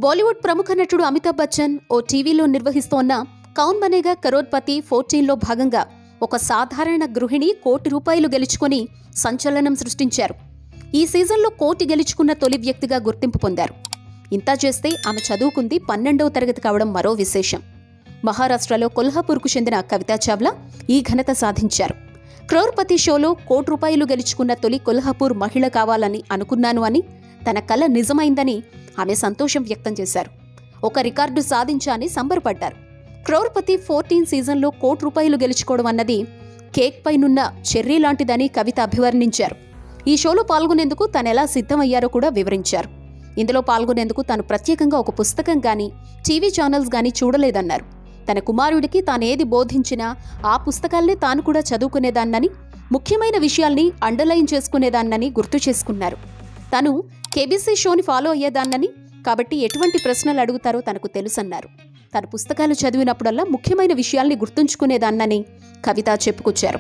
బాలీవుడ్ ప్రముఖ నటుడు అమితాబ్ బచ్చన్ ఓ టీవీలో నిర్వహిస్తోన్న కౌన్ బనేగా కరోడ్పతి ఫోర్టీన్లో భాగంగా ఒక సాధారణ గృహిణి కోటి రూపాయలు గెలుచుకొని సంచలనం సృష్టించారు ఈ సీజన్లో కోటి గెలుచుకున్న తొలి వ్యక్తిగా గుర్తింపు పొందారు ఇంతా చేస్తే ఆమె చదువుకుంది పన్నెండవ తరగతి కావడం మరో విశేషం మహారాష్ట్రలో కొల్హాపూర్కు చెందిన కవితా చావ్లా ఈ ఘనత సాధించారు క్రోర్పతి షోలో కోటి రూపాయలు గెలుచుకున్న తొలి కొల్హాపూర్ మహిళ కావాలని అనుకున్నాను అని తన కల నిజమైందని ఆమె సంతోషం వ్యక్తం చేశారు ఒక రికార్డు సాధించా అని సంబరపడ్డారు క్రోర్పతి ఫోర్టీన్ సీజన్లో కోటి రూపాయలు గెలుచుకోవడం అన్నది కేక్ పైనున్న చెర్రీ లాంటిదని కవిత అభివర్ణించారు ఈ షోలో పాల్గొనేందుకు తనెలా సిద్ధమయ్యారో కూడా వివరించారు ఇందులో పాల్గొనేందుకు తాను ప్రత్యేకంగా ఒక పుస్తకం గాని టీవీ ఛానల్స్ గాని చూడలేదన్నారు తన కుమారుడికి తానేది బోధించినా ఆ పుస్తకాల్నే తాను కూడా చదువుకునేదాన్నని ముఖ్యమైన విషయాల్ని అండర్లైన్ చేసుకునేదాన్నని గుర్తు చేసుకున్నారు తను కేబీసీ షోని ఫాలో అయ్యేదాన్నని కాబట్టి ఎటువంటి ప్రశ్నలు అడుగుతారో తనకు తెలుసన్నారు తన పుస్తకాలు చదివినప్పుడల్లా ముఖ్యమైన విషయాల్ని గుర్తుంచుకునేదాన్నని కవిత చెప్పుకొచ్చారు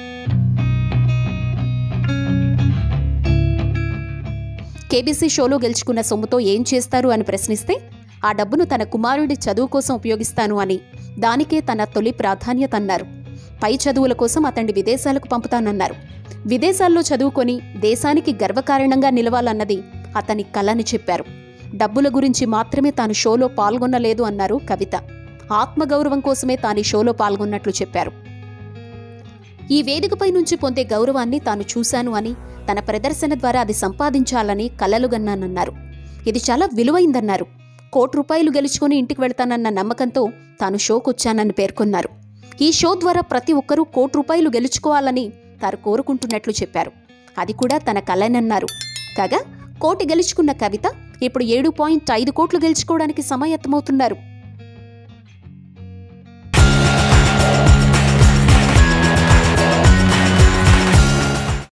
కేబీసీ షోలో గెలుచుకున్న సొమ్ముతో ఏం చేస్తారు అని ప్రశ్నిస్తే ఆ డబ్బును తన కుమారుడి చదువు కోసం ఉపయోగిస్తాను అని దానికే తన తొలి ప్రాధాన్యత అన్నారు పై చదువుల కోసం అతన్ని విదేశాలకు పంపుతానన్నారు విదేశాల్లో చదువుకొని దేశానికి గర్వకారణంగా నిలవాలన్నది అతని కలని చెప్పారు డబ్బుల గురించి మాత్రమే తాను షోలో పాల్గొనలేదు అన్నారు కవిత ఆత్మగౌరవం కోసమే తాను ఈ షోలో పాల్గొన్నట్లు చెప్పారు ఈ వేదికపై నుంచి పొందే గౌరవాన్ని తాను చూశాను అని తన ప్రదర్శన ద్వారా అది సంపాదించాలని కలలుగన్నానన్నారు ఇది చాలా విలువైందన్నారు కోటి రూపాయలు గెలుచుకొని ఇంటికి వెళ్తానన్న నమ్మకంతో తాను షోకొచ్చానని పేర్కొన్నారు ఈ షో ద్వారా ప్రతి ఒక్కరూ కోటి రూపాయలు గెలుచుకోవాలని తాను కోరుకుంటున్నట్లు చెప్పారు అది కూడా తన కలనన్నారు కాగా కోటి గెలుచుకున్న కవిత ఇప్పుడు ఏడు పాయింట్ ఐదు కోట్లు గెలుచుకోవడానికి సమాయత్తమవుతున్నారు